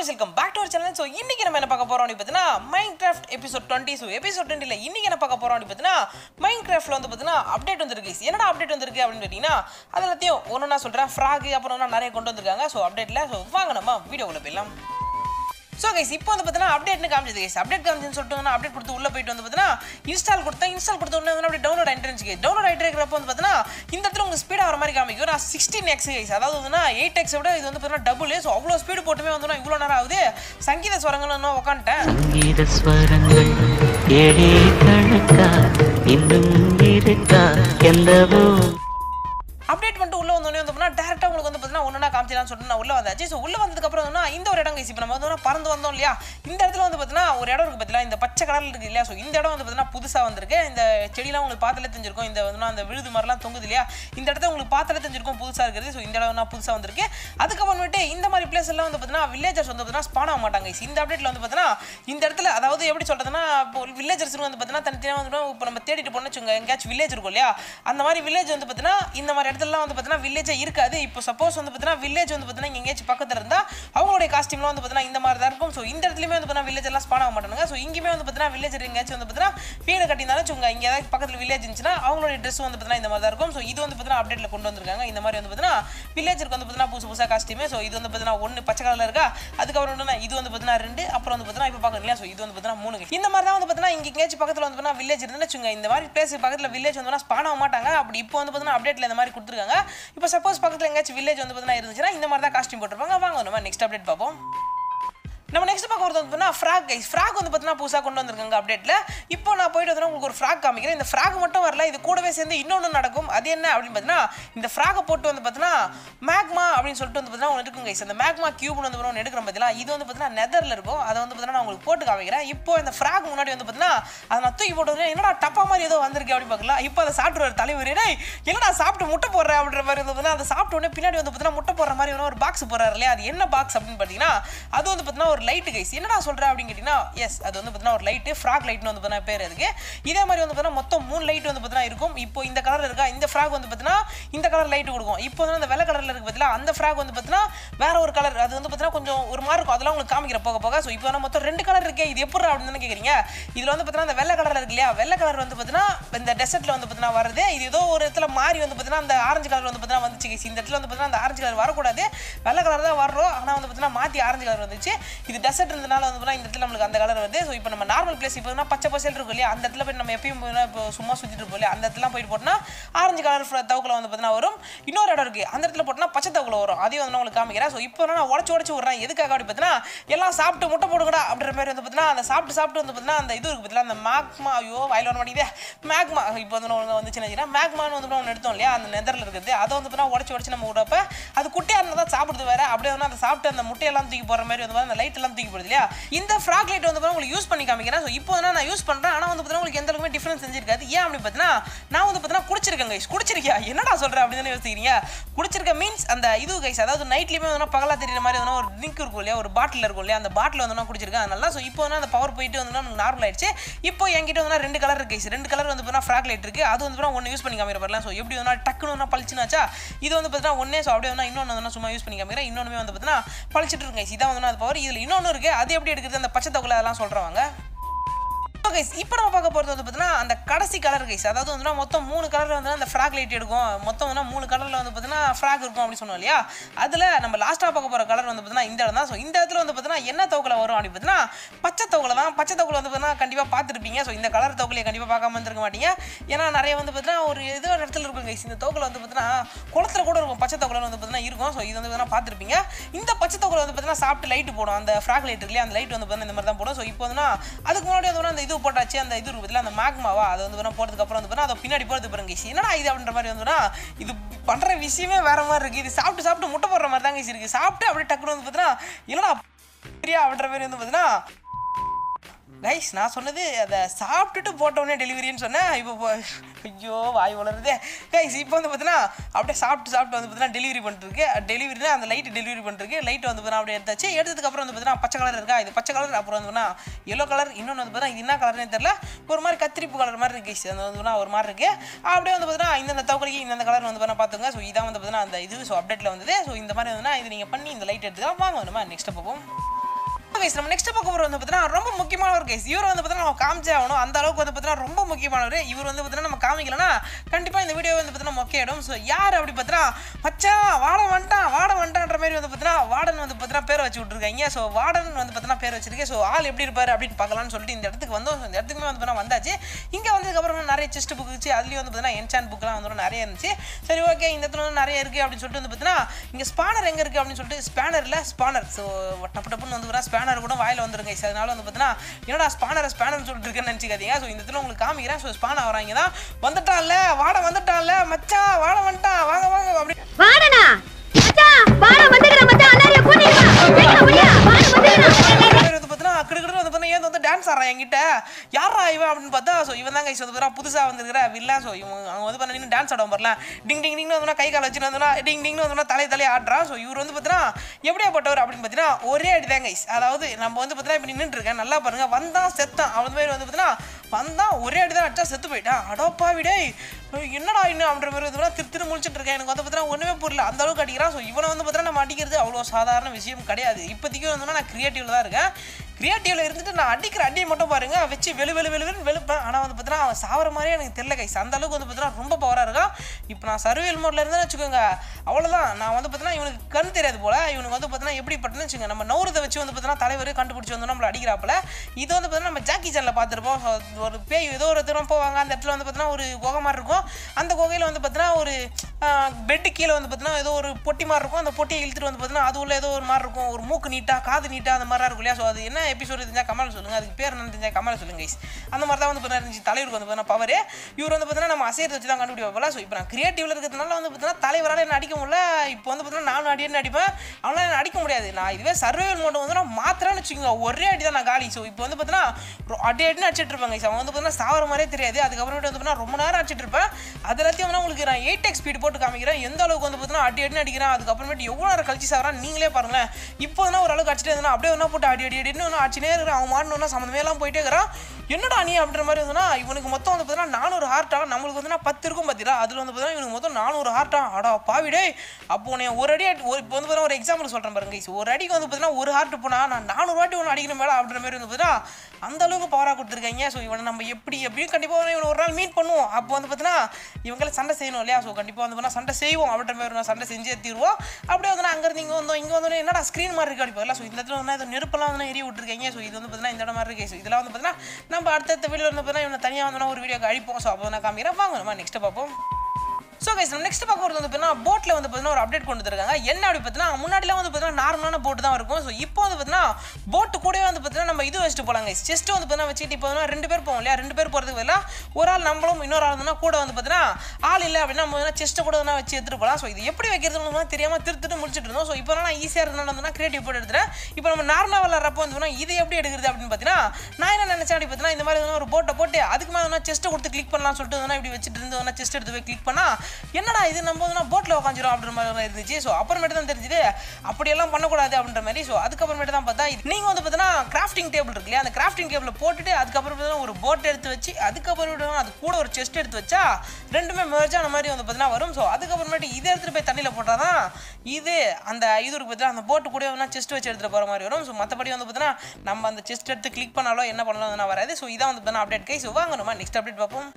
Guys welcome back to our channel so இன்னைக்கு நம்ம என்ன பார்க்க போறோம் அப்படின்னு பார்த்தீங்கன்னா Minecraft episode twenty so episode டுவெண்ட்டியில் இன்னைக்கு என்ன பார்க்க போறோம் அப்படின்னு பார்த்தீங்கன்னா மைண்ட் கிராஃப்ட்ல வந்து பார்த்தீங்கன்னா அப்டேட் வந்திருக்கு guys. என்னடா அப்டேட் வந்திருக்கு அப்படின்னு பார்த்தீங்கன்னா அது எல்லாத்தையும் ஒன்று நான் சொல்கிறேன் ஃப்ராக் அப்புறம் இன்னும் நிறைய கொண்டு வந்திருக்காங்க ஸோ அப்டேட்டில் ஸோ வாங்க நம்ம வீடியோவில் போயிடலாம் ஸோ கைஸ் இப்போ வந்து பார்த்தீங்கன்னா அப்டேட்னு காமிச்சது கைஸ் அப்டேட் காமிச்சுன்னு சொல்லிட்டு நான் அப்டேட் கொடுத்து உள்ள போயிட்டு வந்து பார்த்தீங்கன்னா இன்ஸ்டால் கொடுத்தேன் இன்ஸ்டால் கொடுத்த உடனே வந்து அப்படியே டவுன்லோட் ஆகிட்டு இருந்துச்சு டவுன்லோட் ஆகிட்டு இருக்கிறப்ப வந்து பார்த்தீங்கன்னா இந்த இடத்துல உங்களுக்கு ஸ்பீடாக வர மாதிரி காமிக்கும் நான் சிக்ஸ்டீன் எக்ஸ் கைஸ் அதாவது வந்து எயிட் எக்ஸ் விட இது வந்து பார்த்தீங்கன்னா டபுள் ஸோ அவ்வளோ ஸ்பீடு போட்டுமே வந்து இவ்வளோ நேரம் ஆகுது சங்கீத ஸ்வரங்கள் இன்னும் உட்காந்துட்டேன் சங்கீத ஸ்வரங்கள் ஏழே கணக்கா இன்னும் இருக்கா எந்தவோ அப்டேட் பண்ணிட்டு உள்ள வந்தோடனே வந்து பார்த்தீங்கன்னா டேரெக்டாக உங்களுக்கு வந்து பார்த்தீங்கன்னா ஒன்றா காமிச்சிடலாம்னு சொல்லிட்டு நான் உள்ள வந்தாச்சு ஸோ உள்ள வந்ததுக்கப்புறம் வந்து இந்த ஒரு இடம் கைஸ் இப்போ நம்ம வந்து பறந்து வந்தோம் இல்லையா இந்த இடத்துல வந்து பார்த்தீங்கன்னா ஒரு இடம் இருக்கு பார்த்தீங்களா இந்த பச்சை கலரில் இருக்கு இல்லையா ஸோ இந்த இடம் வந்து பார்த்தீங்கன்னா புதுசாக வந்திருக்கு இந்த செடியெல்லாம் உங்களுக்கு பார்த்தாலே தெரிஞ்சிருக்கும் இந்த வந்து அந்த விழுது மாதிரிலாம் தொங்குது இல்லையா இந்த இடத்துல உங்களுக்கு பார்த்தாலே தெரிஞ்சிருக்கும் புதுசாக இருக்குது ஸோ இந்த இடம் புதுசாக வந்திருக்கு அதுக்கப்புறமேட்டு இந்த மாதிரி பிளேஸ் எல்லாம் வந்து பார்த்தீங்கன்னா வில்லேஜர்ஸ் வந்து பார்த்தீங்கன்னா ஸ்பான் ஆக மாட்டாங்க guys. இந்த அப்டேட்டில் வந்து பார்த்தீங்கன்னா இந்த இடத்துல அதாவது எப்படி சொல்கிறதுனா இப்போ வில்லேஜர்ஸ் வந்து பார்த்தீங்கன்னா தனித்தனியாக வந்து இப்போ நம்ம தேடிட்டு போனோம்னு வச்சுக்கோங்க எங்கேயாச்சும் வில்லேஜ் இருக்கும் இல்லையா அந்த மாதிரி வில்லேஜ் வந்து பார்த்தீங்கன்னா இந்த மாதிரி இடத்துலலாம் வந்து பார்த்தீங்கன்னா வில்லேஜே இருக்காது இப்போ சப்போஸ் வந்து பார்த்தீங்கன்னா வில்லேஜ் வந்து பார்த்தீங்கன்னா இங்கே எங்கேயாச்சும் பக்கத்தில் இருந்தால் அவங்களுடைய காஸ்டியூம்லாம் வந்து பார்த்தீங்கன்னா இந்த மாதிரி தான் இருக்கும் ஸோ இந்த இடத்துலையுமே வந்து பார்த்தீங்கன்னா வில்லேஜ் எல்லாம் ஸ்பான் ஆக மாட்டாங்க ஸோ இங்கேயுமே வந்து பார்த்தீங்கன்னா வில்லேஜ் எங்கேயாச்சும் வந்து பார்த்தீங்கன்னா வீடு கட்டியிருந்தாலும் வச்சுக்கோங்க இங்கே ஏதாவது பக்கத்தில் வில்லேஜ் இருந்துச்சுன்னா அவங்களுடைய ட்ரெஸ் வந்து பார்த்தீங்கன்னா இந்த மாதிரி தான் இருக்கும் ஸோ இது வந்து பார்த்தீங்கன்னா அப்டேட்டில் கொண்டு வந்திருக்காங்க இந்த மாதிரி வந்து பார்த்தீங்கன்னா வில்லேஜருக்கு வந்து பார்த்தீங்கன்னா புதுசு புதுசாக காஸ்டியூமே ஸோ இது வந்து பார்த்தீங்கன்னா ஒன்று பச்சை கலரில் இருக்கா அதுக்கப்புறம் வந்து இது வந்து பார்த்தீங்கன்னா ரெண்டு அப்புறம் வந்து பார்த்தீங்கன்னா இப்போ பார்க்கணும் இல்லையா ஸோ இது வந்து பார்த்தீங்கன்னா மூணு இந்த மாதிரி தான் வந்து பார்த்தீங்கன்னா இங்கே எங்கேயாச்சும் பக்கத்தில் வந்து பார்த்தீங்கன்னா வில்லேஜ் இருந்துன்னு வச்சுங்க இந்த மாதிரி பிளேஸ் பக்கத்தில் வில்லேஜ் வந்து ஸ்பான் ஆக மாட்டாங்க அப்படி இப்போ வந்து பார்த்தீங்கன்னா அப்டேட்டில் இந்த மாதிரி கொடுத்துருக்காங்க இப்போ சப்போஸ் பக்கத்தில் எங்கேயாச்சும் வில்லேஜ் வந்து பார்த்தீங்கன்னா இருந்துச்சுன்னா இந்த மாதிரி தான் காஸ்டியூம் போட்டிருப்பாங்க வாங்க நம்ம நெக்ஸ்ட் அப்டேட் பார்ப்போம் நம்ம நெக்ஸ்ட் பார்க்க வரது வந்து ஃப்ராக் கைஸ் ஃப்ராக் வந்து பார்த்தீங்கன்னா புதுசாக கொண்டு வந்திருக்காங்க அப்டேட்டில் இப்போ நான் போயிட்டு வந்து உங்களுக்கு ஒரு ஃப்ராக் காமிக்கிறேன் இந்த ஃப்ராக் மட்டும் வரல இது கூடவே சேர்ந்து இன்னொன்று நடக்கும் அது என்ன அப்படின்னு பார்த்தீங்கன்னா இந்த ஃப்ராகை போட்டு வந்து பார்த்தீங்கன்னா மேக்மா அப்படின்னு சொல்லிட்டு வந்து பார்த்தீங்கன்னா ஒன்று இருக்கும் கைஸ் அந்த மேக்மா கியூப் வந்து ஒன்று எடுக்கிறோம் பார்த்தீங்களா இது வந்து பார்த்தீங்கன்னா நெதரில் இருக்கும் அதை வந்து பார்த்தீங்கன்னா நான் உங்களுக்கு போட்டு காமிக்கிறேன் இப்போ இந்த ஃப்ராக் முன்னாடி வந்து பார்த்தீங்கன்னா அதை நான் தூக்கி போட்டு வந்து, என்னடா டப்பா மாதிரி ஏதோ வந்திருக்கு அப்படின்னு பார்க்கலாம் இப்போ அதை சாப்பிட்டு ஒரு தலைவர் டேய் என்னடா சாப்பிட்டு முட்டை போடுறேன் அப்படின்ற மாதிரி வந்து பார்த்தீங்கன்னா அதை சாப்பிட்ட உடனே பின்னாடி வந்து பார்த்தீங்கன்னா முட்டை போடுற மாதிரி ஒரு பாக்ஸ் போடுறாரு இல்லையா அது என்ன பாக்ஸ் அப்படின்னு பார்த்தீங்கன்னா அது வந்து பார்த்தீங்கன்னா ஒரு லைட்டு கைஸ் என்னடா சொல்கிறேன் அப்படின்னு கேட்டிங்கன்னா எஸ் அது வந்து பார்த்தீங்கன்னா ஒரு லைட்டு ஃப்ராக் லைட்னு வந்து பார்த்தீங்கன்னா பேர் அதுக்கு இதே மாதிரி வந்து பார்த்தீங்கன்னா மொத்தம் மூணு லைட் வந்து பார்த்தீங்கன்னா இருக்கும் இப்போ இந்த கலர் இருக்கா இந்த ஃப்ராக் வந்து பார்த்தீங்கன்னா இந்த கலர் லைட் கொடுக்கும் இப்போ வந்து அந்த வெள்ளை கலரில் இருக்கு பார்த்தீங்களா அந்த ஃப்ராக் வந்து பார்த்தீங்கன்னா வேற ஒரு கலர் அது வந்து பார்த்தீங்கன்னா கொஞ்சம் ஒரு மாதிரி இருக்கும் அதெல்லாம் உங்களுக்கு காமிக்கிற போக போக ஸோ இப்போ வந்து மொத்தம் ரெண்டு கலர் இருக்கே இது எப்படி அப்படின்னு தானே கேட்குறீங்க இதில் வந்து பார்த்தீங்கன்னா அந்த வெள்ளை கலர் இருக்கு இல்லையா வெள்ளை கலர் வந்து பார்த்தீங்கன்னா இந்த டெசர்ட்டில் வந்து பார்த்தீங்கன்னா வருது இது ஏதோ ஒரு இடத்துல மாறி வந்து பார்த்தீங்கன்னா அந்த ஆரஞ்சு கலர் வந்து பார்த்தீங்கன்னா வந்துச்சு guys. இந்த இடத்துல வந்து பார்த்தீங்கன்னா அந்த ஆரஞ்சு கலர் வரக்கூடாது வெள்ளை கலர் தான் வர்றோம் ஆனால் வந்து பார்த்தீங்கன்னா மாற்றி ஆரஞ்சு கலர் வந்துச்சு இது டெசர்ட் இருந்தனால வந்து பார்த்தீங்கன்னா இந்த இடத்துல நம்மளுக்கு அந்த கலர் வருது ஸோ இப்போ நம்ம நார்மல் பிளேஸ் இப்போ வந்து பச்சை பசல் இருக்கும் இல்லையா அந்த இடத்துல போய் நம்ம எப்பயும் போய் இப்போ சும்மா சுற்றிட்டு இருப்போம் இல்லையா அந்த இடத்துல போயிட்டு போட்டோம்னா ஆரஞ்சு கலர் தவுக்குல வந்து பார்த்தீங்கன்னா வரும் இன்னொரு இடம் இருக்குது அந்த இடத்துல போட்டோம்னா பச்சை தவுக்குல வரும் அதையும் வந்து நான் உங்களுக்கு காமிக்கிறேன் ஸோ இப்போ நான் உடச்சு உடச்சு விட்றேன் எதுக்காக அப்படி பார்த்தீங்கன்னா எல்லாம் சாப்பிட்டு முட்டை போடுங்கடா அப்படின்ற மாதிரி வந்து பார்த்தீங்கன்னா அந்த சாப்பிட்டு சாப்பிட்டு வந்து பார்த்தீங்கன்னா அந்த இது இருக்கு பார்த்தீங்களா அந்த மேக்மா ஐயோ வாயில் வர மாட்டேங்குதே மேக்மா இப்போ வந்து ஒன்று வந்துச்சுன்னு வச்சுன்னா மேக்மான்னு வந்து ஒன்று எடுத்தோம் இல்லையா அந்த நெதரில் இருக்குது அதை வந்து பார்த்தீங்கன்னா உடச்சு உடச்சு நம்ம விடுறப்ப அது குட்டியாக இருந்தால் தான் சாப்பிடுது வேற அப்படியே வந்து அந்த சாப்பிட்டு அந்த முட்டையெல்லாம் தூக்கி போடுற மாதிரி வந்து அந்த லைட் எல்லாம் தூக்கி போடுது இல்லையா இந்த ஃப்ராக் லைட் வந்து பார்த்தீங்கன்னா உங்களுக்கு யூஸ் பண்ணி காமிக்கிறேன் ஸோ இப்போ வந்து நான் யூஸ் பண்ணுறேன் ஆனால் வந்து பார்த்தீங்கன்னா உங்களுக்கு எந்த அளவுக்கு டிஃபரன்ஸ் செஞ்சிருக்காது ஏன் அப்படி பார்த்தீங்கன்னா நான் வந்து பார்த்தீங்கன்னா குடிச்சிருக்கேன் கைஸ் குடிச்சிருக்கியா என்னடா சொல்கிறேன் அப்படின்னு தானே யோசிக்கிறீங்க குடிச்சிருக்க மீன்ஸ் அந்த இது கைஸ் அதாவது நைட்லேயுமே வந்து பகலாக தெரியுற மாதிரி வந்து ஒரு ட்ரிங்க் இருக்கும் இல்லையா ஒரு பாட்டில் இருக்கும் இல்லையா அந்த பாட்டில் வந்து நான் குடிச்சிருக்கேன் அதனால ஸோ இப்போ வந்து அந்த பவர் போயிட்டு வந்து நமக்கு நார்மல் ஆயிடுச்சு இப்போ என்கிட்ட வந்து ரெண்டு கலர் இருக்கு guys. ரெண்டு கலர் வந்து பார்த்தீங்கன்னா ஃப்ராக் லைட் இருக்குது அது வந்து ஒன்று யூஸ் பண்ணி காமிக்கிற பாருலாம் ஸோ எப்படி வந்து டக்குன்னு வந்து பளிச்சுனாச்சா இது வந்து பார்த்தீங்கன்னா ஒன்றே ஸோ அப்படியே வந்து இன்னொன்று வந்து சும்மா யூஸ் பண்ணி காமிக்கிறேன் இன்னொன்று வந்து பார்த்தீங்கன்னா பளிச்சிட்டு இருக்கு guys. இதான் வந்து அது பவர் இதில் இன்னொன்று இருக்குது அது எப்படி எடுக்குது அந்த பச்சை தொகுல அதெல்லாம் சொல்கிறவங்க கைஸ் இப்போ நம்ம பார்க்க போகிறது வந்து பார்த்தீங்கன்னா அந்த கடைசி கலர் கைஸ் அதாவது வந்து மொத்தம் மூணு கலர் வந்து அந்த ஃப்ராக் லைட் எடுக்கும் மொத்தம் வந்து மூணு கலரில் வந்து பார்த்தீங்கன்னா ஃப்ராக் இருக்கும் அப்படின்னு சொன்னோம் இல்லையா அதில் நம்ம லாஸ்ட்டாக பார்க்க போகிற கலர் வந்து பார்த்தீங்கன்னா இந்த இடம் தான் ஸோ இந்த இடத்துல வந்து பார்த்தீங்கன்னா என்ன தோக்கில் வரும் அப்படின்னு பார்த்தீங்கன்னா பச்சை தோக்கில் தான் பச்சை தோக்கில் வந்து பார்த்தீங்கன்னா கண்டிப்பாக பார்த்துருப்பீங்க ஸோ இந்த கலர் தோக்கிலையை கண்டிப்பாக பார்க்காம இருந்திருக்க மாட்டீங்க ஏன்னா நிறைய வந்து பார்த்தீங்கன்னா ஒரு ஏதோ ஒரு இடத்துல இருக்கும் கைஸ் இந்த தோக்கில் வந்து பார்த்தீங்கன்னா குளத்துல கூட இருக்கும் பச்சை தோக்கில் வந்து பார்த்தீங்கன்னா இருக்கும் ஸோ இது வந்து பார்த்தீங்கன்னா பார்த்துருப்பீங்க இந்த பச்சை தோக்கில் வந்து பார்த்தீங்கன்னா சாப்பிட்டு லைட்டு போடும் அந்த ஃப்ராக் லைட் இல்லையா அந்த லைட் வந்து பார்த்தீங்கன்னா இந்த மாதிரி தான் போடும் ஸோ இப்போ வந்து அதுக்கு முன்னாடி வந்து அந்த இது போட்டாச்சு அந்த இது இருக்குது அந்த மேக்மாவா அது வந்து பார்த்தீங்கன்னா போட்டதுக்கு அப்புறம் வந்து பார்த்தீங்கன்னா அதை பின்னாடி போகிறது பாருங்க guys. என்னடா இது அப்படின்ற மாதிரி வந்துன்னா இது பண்ணுற விஷயமே வேற மாதிரி இருக்குது இது சாப்பிட்டு சாப்பிட்டு முட்டை போடுற மாதிரி தாங்க இருக்குது சாப்பிட்டு அப்படியே டக்குனு வந்து பார்த்தீங்கன்னா என்னடா சரியா அப்படின்ற மாதிரி வந்து பார்த்தீங்கன்னா கைஸ் நான் சொன்னது அதை சாப்பிட்டுட்டு போட்டோடனே டெலிவரின்னு சொன்னேன் இப்போ போ- ஐயோ வாய் வளருதே கைஸ் இப்போ வந்து பார்த்தீங்கன்னா அப்படியே சாப்பிட்டு சாப்பிட்டு வந்து பார்த்தீங்கன்னா டெலிவரி பண்ணிருக்கு டெலிவரினா அந்த லைட் டெலிவரி பண்ணிருக்கு லைட் வந்து பார்த்தீங்கன்னா அப்படியே எடுத்தாச்சு எடுத்ததுக்கு அப்புறம் வந்து பார்த்தீங்கன்னா பச்சை கலர் இருக்கா இது பச்சை கலர் அப்புறம் வந்து பார்த்தீங்கன்னா எல்லோ கலர் இன்னொன்று வந்து பார்த்தீங்கன்னா இது என்ன கலர்னே தெரியல ஒரு மாதிரி கத்திரிப்பு கலர் மாதிரி இருக்கு guys. அது வந்து பார்த்தீங்கன்னா ஒரு மாதிரி இருக்கு அப்படியே வந்து பார்த்தீங்கன்னா இந்தந்த தவக்கலைக்கு இந்தந்த கலர் வந்து பார்த்தீங்கன்னா பார்த்துங்க ஸோ இதான் வந்து பார்த்தீங்கன்னா அந்த இது ஸோ அப்டேட்டில் வந்தது ஸோ இந்த மாதிரி வந்து இது நீங்கள் பண்ணி இந்த லைட் எடுத்துக்கலாம் வாங்க நம்ம நெக்ஸ்ட் பார்ப்போம் கைஸ் நம்ம நெக்ஸ்ட் பார்க்க போகிற வந்து பார்த்தீங்கன்னா ரொம்ப முக்கியமான ஒரு கேஸ் இவர் வந்து பார்த்தீங்கன்னா நம்ம காமிச்சே ஆகணும் அந்த அளவுக்கு வந்து பார்த்தீங்கன்னா ரொம்ப முக்கியமானவர் இவர் வந்து பார்த்தீங்கன்னா நம்ம காமிக்கலனா கண்டிப்பாக இந்த வீடியோ வந்து பார்த்தீங்கன்னா மொக்கையிடும் ஸோ யார் அப்படி பார்த்தீங்கன்னா மச்சான் வாடன் வந்துட்டான் வாடன் வந்துட்டான்ற மாதிரி வந்து பார்த்தீங்கன்னா வார்டன் வந்து பார்த்தீங்கன்னா பேர் வச்சு விட்ருக்காங்க ஸோ வார்டன் வந்து பார்த்தீங்கன்னா பேர் வச்சிருக்கேன் ஸோ ஆள் எப்படி இருப்பார் அப்படின்னு பார்க்கலாம்னு சொல்லிட்டு இந்த இடத்துக்கு வந்தோம் இந்த இடத்துக்குமே வந்து பார்த்தீங்கன்னா வந்தாச்சு இங்கே வந்ததுக்கப்புறம் நிறைய செஸ்ட் புக் இருந்துச்சு அதுலேயும் வந்து பார்த்தீங்கன்னா என்சான் புக்லாம் வந்து நிறைய இருந்துச்சு சரி ஓகே இந்த இடத்துல வந்து நிறைய இருக்குது அப்படின்னு சொல்லிட்டு வந்து பார்த்தீங்கன்னா இங்கே ஸ்பானர் எங்கே இருக்குது அப்படின்னு சொல்லிட்டு ஸ்பேனரில் ஸ்பானர் ஸோ டப்பு டப்புன்னு வந்து பார்த்தீங்கன்னா ஸ்பேனர் கூட வாயில் வந்துருங்க ஸோ அதனால வந்து பார்த்தீங்கன்னா என்னடா ஸ்பானர் ஸ்பேனர்னு சொல்லிட்டு இருக்கேன்னு நினச்சிக்காதீங்க ஸோ இந்த இடத்துல உங்களுக்கு காமிக்கிறேன் ஸோ ஸ்பானர் வராங்க தான் வந்துட்டான்ல வாட வந்துட்டான்ல மச்சான் வாட வந்துட்டான் வாங்க வாங்க அப்படி வாடனா மச்சான் வாட வந்துக்கற மச்சான் எல்லாரையும் கூட்டிட்டு வா சீக்கிரம் முடியா வாட வந்துக்கற வந்து பார்த்தீங்கன்னா கிடுக்கிட்டு வந்து பார்த்தீங்கன்னா ஏன் வந்து டான்ஸ் ஆடுறான் என்கிட்ட யாரா இவன் அப்படின்னு பார்த்தா ஸோ இவன் தான் கைஸ் வந்து பார்த்தா புதுசாக வந்திருக்கிற வில்லா ஸோ இவன் அவங்க வந்து பார்த்தீங்கன்னா டான்ஸ் ஆடுவோம் பாருல டிங் டிங் டிங்னு வந்து கை கால் வச்சுட்டு வந்தோம்னா டிங் டிங்னு வந்து தலை தலையை ஆடுறான் ஸோ இவர் வந்து பார்த்தீங்கன்னா எப்படியாப்பட்டவர் அப்படின்னு பார்த்தீங்கன்னா ஒரே அடி தான் கைஸ் அதாவது நம்ம வந்து பார்த்தீங்கன்னா இப்படி நின்றுட்டு இருக்கேன் நல்லா பாருங்க வந்தான் செத்தான் அவன் மாதிரி வந்து பார்த்தீங்கன்னா வந்தான் ஒரே அடி தான் அடிச்சா செத்து போயிட்டான் அடோப்பா விடே என்னடா இன்னும் அப்படின்ற மாதிரி வந்து திரு திரு முழிச்சிட்டு இருக்கேன் எனக்கு வந்து பார்த்தீங்கன்னா ஒன்றுமே புரியல அந்த அளவுக்கு அடிக்கிறான் ஸோ இவனை வந்து பார்த்தீங்கன்னா நம்ம அடிக்கிறது அவ்வளோ சாதாரண விஷயம் கிடையாது இப்போதைக்கு வந்து நான் கிரியேட்டிவ்ல தான் இருக்கேன் கிரியேட்டிவ்ல இருந்துட்டு நான் அடிக்கிற அடியை மட்டும் பாருங்க வச்சு வெளு வெளு வெளுன்னு வெளுப்பேன் ஆனால் வந்து பார்த்தீங்கன்னா அவன் சாவர மாதிரியே எனக்கு தெரியல கைஸ் அந்த அளவுக்கு வந்து பார்த்தீங்கன்னா ரொம்ப பவராக இருக்கான் இப்போ நான் சர்வியல் மோட்ல இருந்தேன்னு வச்சுக்கோங்க அவ்வளோதான் நான் வந்து பார்த்தீங்கன்னா இவனுக்கு கண் தெரியாது போல இவனுக்கு வந்து பார்த்தீங்கன்னா எப்படி பட்டுன்னு வச்சுக்கோங்க நம்ம நவுறதை வச்சு வந்து பார்த்தீங்கன்னா தலைவர் கண்டுபிடிச்சி வந்து நம்மளை அடிக்கிறாப்புல இது வந்து பார்த்தீங்கன்னா நம்ம ஜாக்கி சேனலில் பார்த்துருப்போம் So, ஒரு பேய் ஏதோ ஒரு தூரம் போவாங்க அந்த இடத்துல வந்து பார்த்தீங்கன்னா ஒரு குகை மாதிரி இருக்கும் அந்த குகையில் வந்து பார்த்தீங்கன்னா ஒரு பெட்டு கீழே வந்து பார்த்தீங்கன்னா ஏதோ ஒரு பொட்டி மாதிரி இருக்கும் அந்த பொட்டியை இழுத்துட்டு வந்து பார்த்தீங்கன்னா அது உள்ள ஏதோ ஒரு மாதிரி இருக்கும் ஒரு மூக்கு நீட்டாக காது நீட்டாக அந்த மாதிரிலாம் இருக்கும் இல்லையா ஸோ அது என்ன எபிசோடு தெரிஞ்சால் கமல் சொல்லுங்கள் அதுக்கு பேர் என்ன தெரிஞ்சால் கமல் சொல்லுங்க guys. அந்த மாதிரி தான் வந்து பார்த்தீங்கன்னா இருந்துச்சு தலைவருக்கு வந்து பார்த்தீங்கன்னா பவர் இவர் வந்து பார்த்தீங்கன்னா நம்ம அசையத்தை வச்சு தான் கண்டுபிடிப்போம் ஸோ இப்போ நான் கிரியேட்டிவ்ல இருக்கிறதுனால வந்து பார்த்தீங்கன்னா தலைவரால் என்ன அடிக்க முடியல இப்போ வந்து பார்த்தீங்கன்னா நானும் அடின்னு அடிப்பேன் அவனால என்ன அடிக்க முடியாது நான் இதுவே சர்வைவல் மோட் வந்து நான் மாத்திரன்னு வச்சுக்கோங்க ஒரே அடி தான் நான் காலி ஸோ இப்போ வந்து பார்த்தீங்கன்னா ரொ- அடி அடின்னு அடிச்சிட்டு இருப்பாங்க guys. அவன் வந்து பார்த்தீங்கன்னா சாவர மாதிரியே தெரியாது அதுக்கப்புறமேட்டு வந்து பார்த்தீங்கன்னா ரொம்ப நேரம் அடிச்சிட்டு இருப்பேன் அது எல்லாத்தையும் வந்து உங்களுக்கு நான் எயிட் எக்ஸ் ஸ்பீடு போட்டு காமிக்கிறேன் எந்த அளவுக்கு வந்து பார்த்தீங்கன்னா அடி அடின்னு அடிக்கிறேன் அதுக்கப்புறமேட்டு எவ்வளோ நேரம் கழிச்சு சாவறான் நீங்களே பாருங்களேன் இப்போ வந்து ஒரு அளவுக்கு அடிச்சிட்டே இருந்தா அப்படியே ஒன்றா போட்டு அடி அடி அடின்னு ஒன்று அடிச்சுனே இருக்கிறான் அவன் மாடணும் சம்மந்தமே எல்லாம் போயிட்டே இருக்கிறான் என்னடா நீ அப்படின்ற மாதிரி இருந்ததுன்னா இவனுக்கு மொத்தம் வந்து பார்த்தீங்கன்னா நானூறு ஹார்ட்டா நம்மளுக்கு வந்து பத்து இருக்கும் பார்த்தீங்களா அதில் வந்து பார்த்தீங்கன்னா இவனுக்கு மொத்தம் நானூறு ஹார்ட்டா அடா பாவிடே அப்போ உன்னை ஒரு அடி அடி- ஒரு இப்போ வந்து பார்த்தீங்கன்னா ஒரு எக்ஸாம்பிள் சொல்கிறேன் பாருங்க guys. ஒரு அடிக்கு வந்து பார்த்தீங்கன்னா ஒரு ஹார்ட் போனா நான் நானூறு வாட்டி ஒன்று அடிக்கணும் மேலே அப்படின்ற மாதிரி வந்து பார்த்தீங்கன்னா அந்த அளவுக்கு பவராக கொடுத்துருக்காங்க ஸோ இவனை நம்ம எப்படி எப்படியும் கண்டிப்பாக இவனை ஒரு நாள் மீட் பண்ணுவோம் அப்போ வந்து பார்த்தீங்கன்னா இவங்கள சண்டை செய்யணும் இல்லையா ஸோ கண்டிப்பாக வந்து பார்த்தீங்கன்னா சண்டை செய்வோம் அப்படின்ற மாதிரி ஒரு சண்டை செஞ்சே தீருவோம் அப்படியே வந்து அங்கேருந்து இங்கே வந்தோம் இங்கே வந்தோம் என்னடா ஸ்க்ரீன் மாதிரி இருக்கு அப்படி ஸோ இந்த இடத்துல வந்து ஏதோ நெருப்பெல்லாம் வந்து எரிய விட்டுருக்கீங்க ஸோ இது வந்து பார்த்தீங்கன்னா இந்த இடம் மாதிரி இருக்கு ஸோ இதெல்லாம் வந்து பார்த்தீங்கன்னா நம்ம அடுத்தடுத்த வீடியோ வந்து பார்த்தீங்கன்னா இவனை தனியாக வந்தோம்னா ஒரு வீடியோக்கு அழிப்போம் ஸோ அப்போ நான் காமிக்கிறேன் வாங்க நம்ம நெக்ஸ்ட் பார்ப்போம் ஸோ கைஸ் நம்ம நெக்ஸ்ட் பார்க்க வந்து பார்த்தீங்கன்னா போட்டில் வந்து பார்த்தீங்கன்னா ஒரு அப்டேட் கொண்டு வந்திருக்காங்க என்ன அப்படி பார்த்தீங்கன்னா முன்னாடிலாம் வந்து பார்த்தீங்கன்னா நார்மலான போட்டு தான் இருக்கும் ஸோ இப்போ வந்து பார்த்தீங்கன்னா போட்டு கூடவே வந்து பார்த்தீங்கன்னா நம்ம இது வச்சுட்டு போகலாம் கைஸ் செஸ்ட் வந்து பார்த்தீங்கன்னா வச்சுட்டு இப்போ வந்து ரெண்டு பேர் போவோம் இல்லையா ரெண்டு பேர் போகிறதுக்கு பதிலாக ஒரு ஆள் நம்மளும் இன்னொரு ஆள் வந்து கூட வந்து பார்த்தீங்கன்னா ஆள் இல்லை அப்படின்னா நம்ம வந்து செஸ்ட்டை கூட வந்து வச்சு எடுத்துட்டு போகலாம் ஸோ இது எப்படி வைக்கிறதுன்னு வந்து தெரியாமல் திருத்துட்டு முடிச்சுட்டு இருந்தோம் ஸோ இப்போ நான் ஈஸியாக இருந்தாலும் வந்து கிரியேட்டிவ் போட்டு எடுத்துறேன் இப்போ நம்ம நார்மலாக விளாட்றப்போ வந்து பார்த்தீங்கன்னா இது எப்படி எடுக்கிறது அப்படின்னு பார்த்தீங்கன்னா நான் என்ன நினச்சேன் அப்படி பார்த்தீங்கன்னா இந்த மாதிரி வந்து ஒரு போட்டை போட்டு அதுக்கு மேலே வந்து செஸ்ட்டை கொடுத்து கிளிக் பண்ணலாம் சொல்லிட்டு வந்து இப்படி வச்சுட்டு இருந்து செஸ்ட் எடுத்து போய் கிளிக் பண்ணா என்னடா இது நம்ம வந்து போட்டில் உட்காந்துரும் அப்படின்ற மாதிரி இருந்துச்சு ஸோ அப்புறமேட்டு தான் தெரிஞ்சுது அப்படியெல்லாம் பண்ணக்கூடாது அப்படின்ற மாதிரி ஸோ அதுக்கப்புறமேட்டு தான் பார்த்தா இது நீங்கள் வந்து பார்த்தீங்கன்னா கிராஃப்டிங் டேபிள் இருக்கு இல்லையா அந்த கிராஃப்டிங் டேபிள் போட்டுட்டு அதுக்கப்புறம் பார்த்தீங்கன்னா ஒரு போட் எடுத்து வச்சு அதுக்கப்புறமேட்டு அது கூட ஒரு செஸ்ட் எடுத்து வச்சா ரெண்டுமே merge ஆன மாதிரி வந்து பார்த்தீங்கன்னா வரும் ஸோ அதுக்கப்புறமேட்டு இதை எடுத்துகிட்டு போய் தண்ணியில் போட்டால் தான் இது அந்த இது இருக்கு பார்த்தீங்கன்னா அந்த போட்டு கூட வந்து செஸ்ட் வச்சு எடுத்துகிட்டு போகிற மாதிரி வரும் ஸோ மற்றபடி வந்து பார்த்தீங்கன்னா நம்ம அந்த செஸ்ட் எடுத்து கிளிக் பண்ணாலோ என்ன பண்ணாலும் வந்து வராது ஸோ இதான் வந்து பார்த்தீங்கன்னா அப்டேட் கை ஸோ வாங்க நம்ம நெக்ஸ்ட் அப்டேட் பார்ப்போம்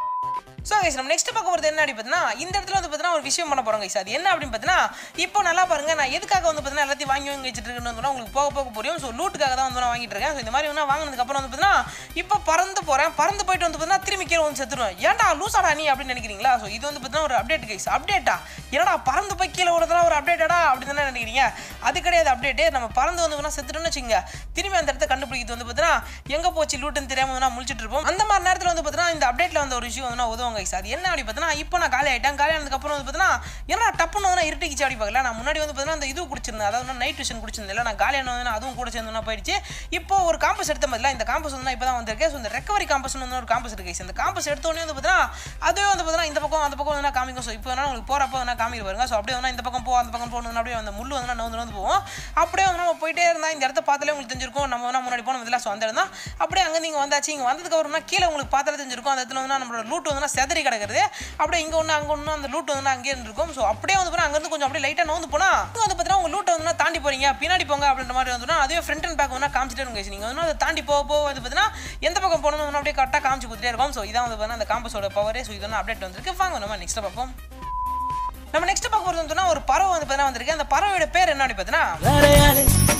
ஸோ கைஸ் நம்ம நெக்ஸ்ட் பார்க்க போகிறது என்ன அப்படி பார்த்தீங்கன்னா இந்த இடத்துல வந்து பார்த்தீங்கன்னா ஒரு விஷயம் பண்ண போகிறோம் கைஸ் அது என்ன அப்படின்னு பார்த்தீங்கன்னா இப்போ நல்லா பாருங்க நான் எதுக்காக வந்து பார்த்தீங்கன்னா எல்லாத்தையும் வாங்கி வாங்கி வச்சுட்டு இருக்கேன்னு வந்து உங்களுக்கு போக போக புரியும் ஸோ லூட்டுக்காக தான் வந்து நான் வாங்கிட்டு இருக்கேன் ஸோ இந்த மாதிரி வந்து வாங்கினதுக்கு அப்புறம் வந்து பார்த்தீங்கன்னா இப்போ பறந்து போகிறேன் பறந்து போயிட்டு வந்து பார்த்தீங்கன்னா திரும்பி கீழே வந்து செத்துருவேன் ஏன்டா லூசாடா நீ அப்படின்னு நினைக்கிறீங்களா ஸோ இது வந்து பார்த்தீங்கன்னா ஒரு அப்டேட் கைஸ் அப்டேட்டா என்னடா பறந்து போய் கீழே விடுறதுலாம் ஒரு அப்டேட்டடா அப்படின்னு தானே நினைக்கிறீங்க அது கிடையாது அப்டேட்டு நம்ம பறந்து வந்து வேணா செத்துட்டோம்னு வச்சுங்க திரும்பி அந்த இடத்த கண்டுபிடிக்கிறது வந்து பார்த்தீங்கன்னா எங்கே போச்சு லூட்டுன்னு தெரியாம வந்து முழிச்சிட்டு இருப்போம் அந்த மாதிரி நேரத்தில் வந்து பார்த்தீங்கன்னா இந்த அப்டேட்டில் வந்த ஒரு விஷயம் வந்து உதவும் கைஸ் அது என்ன அப்படி பார்த்தீங்கன்னா இப்போ நான் காலி ஆகிட்டேன் காலி ஆனதுக்கப்புறம் வந்து பார்த்தீங்கன்னா என்ன டப்புன்னு வந்து இருட்டிக்கிச்சு அப்படி பார்க்கல நான் முன்னாடி வந்து பார்த்தீங்கன்னா அந்த இது குடிச்சிருந்தேன் அதாவது நைட் விஷன் குடிச்சிருந்தேன் இல்லை நான் காலியான வந்து அதுவும் கூட சேர்ந்து போயிடுச்சு இப்போ ஒரு காம்பஸ் எடுத்த மாதிரில இந்த காம்பஸ் வந்து இப்போ தான் வந்திருக்கு ஸோ இந்த ரெக்கவரி காம்பஸ் வந்து ஒரு காம்பஸ் இருக்கு guys. இந்த காம்பஸ் எடுத்த உடனே வந்து பார்த்தீங்கன்னா அதுவே வந்து பார்த்தீங்கன்னா இந்த பக்கம் அந்த பக்கம் வந்து காமிக்கும் ஸோ இப்போ வேணா உங்களுக்கு போகிறப்ப வந்து காமிக்க பாருங்க ஸோ அப்படியே வந்து இந்த பக்கம் போ அந்த பக்கம் போகணும் அப்படியே அந்த முள்ளு வந்து நவுந்து நவுந்து போவோம் அப்படியே வந்து நம்ம போயிட்டே இருந்தால் இந்த இடத்த பார்த்தாலே உங்களுக்கு தெரிஞ்சிருக்கும் நம்ம வேணா முன்னாடி போனோம் இதில் ஸோ அந்த இடம் தான் அப்படியே அங்கே நீங்கள் வந்தாச்சு இங்கே வந்ததுக்கு அப்புறமா கீழே உங்களுக்கு பார்த்தாலே தெரிஞ்சிருக்கும் அந்த இடத்துல வந்து நம்மளோட லூட் வந்து செதறி கிடக்குறது அப்படியே இங்கே ஒன்று அங்கே ஒன்று அந்த லூட் வந்து அங்கேயே இருக்கும் ஸோ அப்படியே வந்து பார்த்தா அங்கேருந்து கொஞ்சம் அப்படியே லைட்டாக நோந்து போனால் வந்து பார்த்தீங்கன்னா உங்கள் லூட்டை வந்து தாண்டி போறீங்க பின்னாடி போங்க அப்படின்ற மாதிரி வந்துன்னா அதுவே ஃப்ரண்ட் அண்ட் பேக் வந்து காமிச்சிட்டே இருக்கும் நீங்கள் வந்து அதை தாண்டி போக போக வந்து பார்த்தீங்கன்னா எந்த பக்கம் போகணும்னு வந்து அப்படியே கரெக்டாக காமிச்சு கொடுத்துட்டே இருக்கும் ஸோ இதான் வந்து பார்த்தீங்கன்னா அந்த காம்பஸோட பவரே ஸோ இது வந்து அப்டேட் வந்திருக்கு வாங்க நம்ம நெக்ஸ்ட் பார்ப்போம் நம்ம நெக்ஸ்ட் பார்க்க போகிறது வந்து ஒரு பறவை வந்து பார்த்தீங்கன்னா வந்திருக்கு அந்த பறவையோட பேர் என்ன அப்படி பார்த்தீங்கன்னா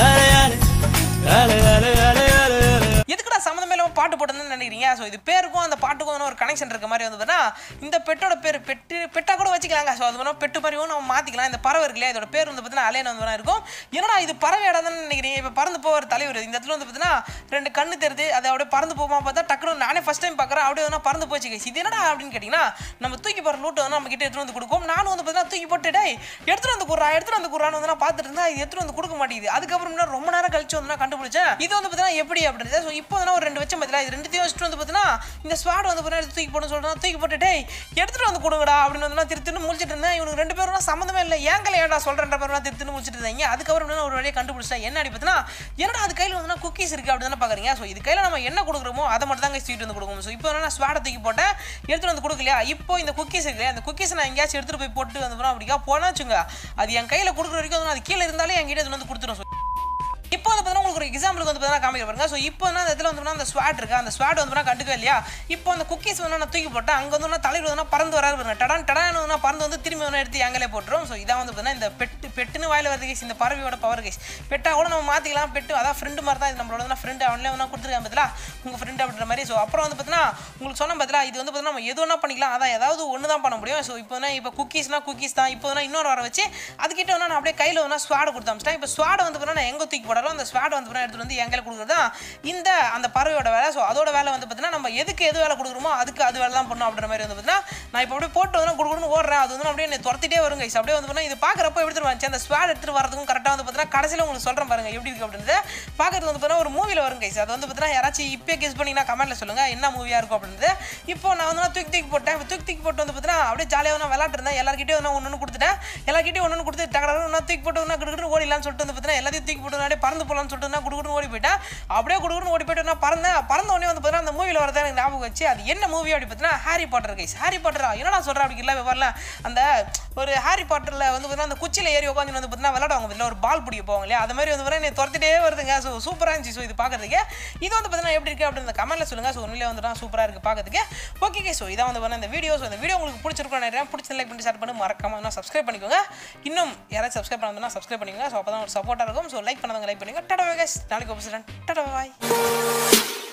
எதுக்குடா சம்மந்தமே இல்லாமல் பாட்டு போட்டதுன்னு நினைக்கிறீங்க ஸோ இது பேருக்கும் அந்த பாட்டுக்கும் வந்து ஒரு கனெக்ஷன் இருக்க மாதிரி வந்து பார்த்தீங்கன்னா இந்த பெட்டோட பேர் பெட்டு பெட்டா கூட வச்சுக்கலாங்க ஸோ அது மாதிரி பெட்டு மாதிரியும் நம்ம மாற்றிக்கலாம் இந்த பறவை இருக்கு இல்லையா இதோட பேர் வந்து பார்த்தீங்கன்னா அலையன் வந்து வேணா இருக்கும் என்னடா இது பறவை இடம் நினைக்கிறீங்க இப்போ பறந்து போகிற தலைவர் இந்த இடத்துல வந்து பார்த்தீங்கன்னா ரெண்டு கண்ணு தெரியுது அதை அப்படியே பறந்து போமா பார்த்தா டக்குனு நானே ஃபஸ்ட் டைம் பார்க்குறேன் அப்படியே வந்து பறந்து போச்சு guys. இது என்னடா அப்படின்னு கேட்டிங்கன்னா நம்ம தூக்கி போகிற லூட்டை வந்து நம்ம கிட்ட எடுத்துட்டு வந்து கொடுக்கும் நானும் வந்து பார்த்தீங்கன்னா தூக்கி போட்டு டேய் எடுத்துட்டு வந்து குடுறா எடுத்துட்டு வந்து குடுறான்னு வந்து நான் பார்த்துட்டு இருந்தா இது எடுத்துட்டு வந்து கொடுக்க மாட்டேங்குது அதுக்கப்புறம் என்ன ரொம்ப நேரம் கழிச்சு வந்து நான் கண்டுபிடிச்சேன் இது வந்து பார்த்தீங்கன்னா எப்படி அப்படின்றது ஸோ இப்போ வந்து ஒரு ரெண்டு வச்சம் பார்த்தீங்களா இது ரெண்டுத்தையும் வச்சுட்டு வந்து பார்த்தீங்கன்னா இந்த ஸ்வாட் வந்து பார்த்தீங்கன்னா எடுத்து தூக்கி போட்டு சொல்லிட்டு தூக்கி போட்டு டேய் எடுத்துட்டு வந்து கொடுங்கடா அப்படின்னு வந்து நான் திருத்தின்னு முடிச்சிட்டு இருந்தேன் இவனுக்கு ரெண்டு பேரும் சம்மந்தமே இல்லை ஏங்கல ஏடா சொல்றேன்ற பேர் திருத்தின்னு முடிச்சிட்டு இருந்தாங்க அதுக்கப்புறம் வந்து நான் ஒரு வழியை கண்டுபிடிச்சேன் என்ன அப்படி பார்த்தீங்கன்னா என்னடா அது கையில் வந்து குக்கீஸ் இருக்கு அப்படின்னு தானே பார்க்குறீங்க ஸோ இது கையில் நம்ம என்ன கொடுக்குறோமோ அதை மட்டும் தாங்க ஸ்வீட் வந்து கொடுக்கணும் ஸோ இப்போ வந்து நான் ஸ்வாடை தூக்கி போட்டேன் எடுத்துட்டு வந்து கொடுக்கலையா இப்போ இந்த குக்கீஸ் இருக்கு அந்த குக்கீஸ் நான் எங்கேயாச்சும் எடுத்துட்டு போய் போட்டு வந்து போனால் அப்படிக்கா போனா வச்சுங்க அது என் கையில் கொடுக்குற வரைக்கும் வந்து அது கீழே இருந்தாலே என்கிட்ட இது வந்து கொடுத்துரும் So, இப்போ வந்து பார்த்தீங்கன்னா உங்களுக்கு ஒரு எக்ஸாம்பிளுக்கு வந்து பார்த்தீங்கன்னா காமிக்க பாருங்க ஸோ இப்போ வந்து அந்த இடத்துல வந்து பார்த்தீங்கன்னா அந்த ஸ்வாட் இருக்கு அந்த ஸ்வாட் வந்து பார்த்தீங்கன்னா கண்டுக்கவே இல்லையா இப்போ அந்த குக்கீஸ் வந்து நான் தூக்கி போட்டேன் அங்கே வந்து நான் தலைவர் வந்து பறந்து வராது பாருங்க டடான் டடான் வந்து பறந்து வந்து திரும்பி வந்து எடுத்து எங்களே போட்டுரும் ஸோ இதான் வந்து பார்த்தீங்கன்னா இந்த பெட்டு பெட்டுன்னு வாயில வருது கேஸ் இந்த பறவையோட பவர் கேஸ் பெட்டா கூட நம்ம மாற்றிக்கலாம் பெட்டு அதான் ஃப்ரெண்டு மாதிரி தான் இது நம்மளோட ஃப்ரெண்டு அவனே வந்து கொடுத்துருக்காங்க பார்த்தீங்களா உங்கள் ஃப்ரெண்டு அப்படின்ற மாதிரி ஸோ அப்புறம் வந்து பார்த்தீங்கன்னா உங்களுக்கு சொன்ன பார்த்தீங்களா இது வந்து பார்த்தீங்கன்னா நம்ம எது வேணா பண்ணிக்கலாம் அதான் ஏதாவது ஒன்று தான் பண்ண முடியும் ஸோ இப்போ வந்து இப்போ குக்கீஸ்னா குக்கீஸ் தான் இப்போ வந்து இன்னொரு வர வச்சு அதுக்கிட்ட வந்து நான் அப்படியே கையில் வந்து ஸ்வாடை கொடுத்து அமிச்சிட்டேன் இப்போ ஸ்வாடை வந்து பார்த்தீங்கன்னா நான் எங்கே தூக்கி போடாலும் அந்த ஸ்வாடை வந்து பார்த்தீங்கன்னா எடுத்துட்டு வந்து என் கையில் கொடுக்குறது தான் இந்த அந்த பறவையோட வேலை ஸோ அதோட வேலை வந்து பார்த்தீங்கன்னா நம்ம எதுக்கு எது வேலை கொடுக்குறோமோ அதுக்கு அது வேலை தான் பண்ணணும் அப்படின்ற மாதிரி வந்து பார்த்தீங்கன்னா நான் இப்போ அப்படியே போட்டு வந்து கொடுக்கணும்னு ஓடுறேன் அது வந்து அப்படியே என்னை துரத்திட்டே வரும் கைஸ் அப்படியே வந்து பார்த்தீங்கன்னா இது பார்க்குறப்ப எடுத்துட்டு வந்துச்சு அந்த ஸ்வாட் எடுத்துட்டு வரதுக்கும் கரெக்டாக வந்து பார்த்தீங்கன்னா கடைசியில் உங்களுக்கு சொல்கிறேன் பாருங்க எப்படி இருக்கு அப்படின்றது பார்க்கறது வந்து பார்த்தீங்கன்னா ஒரு மூவியில் வரும் கைஸ் அது வந்து பார்த்தீங்கன்னா யாராச்சும் இப்போ கெஸ் பண்ணிங்கன்னா கமெண்ட்டில் சொல்லுங்கள் என்ன மூவியாக இருக்கும் அப்படின்றது இப்போ நான் வந்து நான் தூக்கி தூக்கி போட்டேன் இப்போ தூக்கி தூக்கி போட்டு வந்து பார்த்தீங்கன்னா அப்படியே ஜாலியாக நான் விளாட்டு இருந்தேன் எல்லாருக்கிட்டையும் வந்து ஒன்று ஒன்று கொடுத்துட்டேன் எல்லாருக்கிட்டையும் ஒன்று கொடுத்து டக்கடா நான் தூக்கி போட்டு நான் குடுக்குன்னு ஓடிலான்னு சொல்லிட்டு வந்து பார்த்தீங்கன்னா எல்லாத்தையும் தூக்கி போட்டு அப்படியே பறந்து போகலான்னு சொல்லிட்டு நான் குடுக்குன்னு ஓடி போயிட்டேன் அப்படியே குடுக்குன்னு ஓடி போயிட்டு நான் பறந்தேன் பறந்த உடனே வந்து பார்த்தீங்கன்னா அந்த மூவியில் வரதை எனக்கு ஞாபகம் வச்சு அது என்ன மூவி அப்படி பார்த்தீங்கன்னா ஹாரி பாட்டர் கைஸ் ஹாரி பாட்டரா என்னடா சொல்கிறேன் அப்படி இல்லை வரல அந்த ஒரு ஹாரி பாட்டரில் வந்து பார்த்தீங்கன்னா அந்த குச்சியில் ஏறி உட்காந்து வந்து பார்த்தீங்கன்னா விளையாடுவாங்க இதில் ஒரு பால் பிடிக்க போவாங்க இல்லையா அது மாதிரி வந்து பார்த்தீங்கன்னா என்னை துரத்திட்டே வருதுங்க ஸோ சூப்பராக இருந்துச்சு ஸோ இது பார்க்கறதுக்கு இது வந்து பார்த்தீங்கன்னா எப்படி இருக்குது அப்படின்னு கமெண்ட்டில் சொல்லுங்கள் ஸோ உண்மையிலே வந்து சூப்பராக இருக்குது பார்க்கறதுக்கு ஓகே ஸோ இதான் வந்து பார்த்தீங்கன்னா இந்த வீடியோ ஸோ இந்த வீடியோ உங்களுக்கு பிடிச்சிருக்கும் நினைக்கிறேன் பிடிச்சி லைக் பண்ணி ஷேர் பண்ணி மறக்காம இன்னும் சப்ஸ்கிரைப் பண்ணிக்கோங்க இன்னும் யாராச்சும் சப்ஸ்கிரைப் பண்ணாங்கன்னா சப்ஸ்கிரைப் பண்ணிக்கோங்க ஸோ அப்போ தான் ஒரு சப்போர்ட்டாக இருக்கும் ஸோ லைக் பண்ணாதவங்க லைக் பண்ணுங்க டடா guys நாளைக்கு ஒப்பிச்சிடறேன் டடா பாய்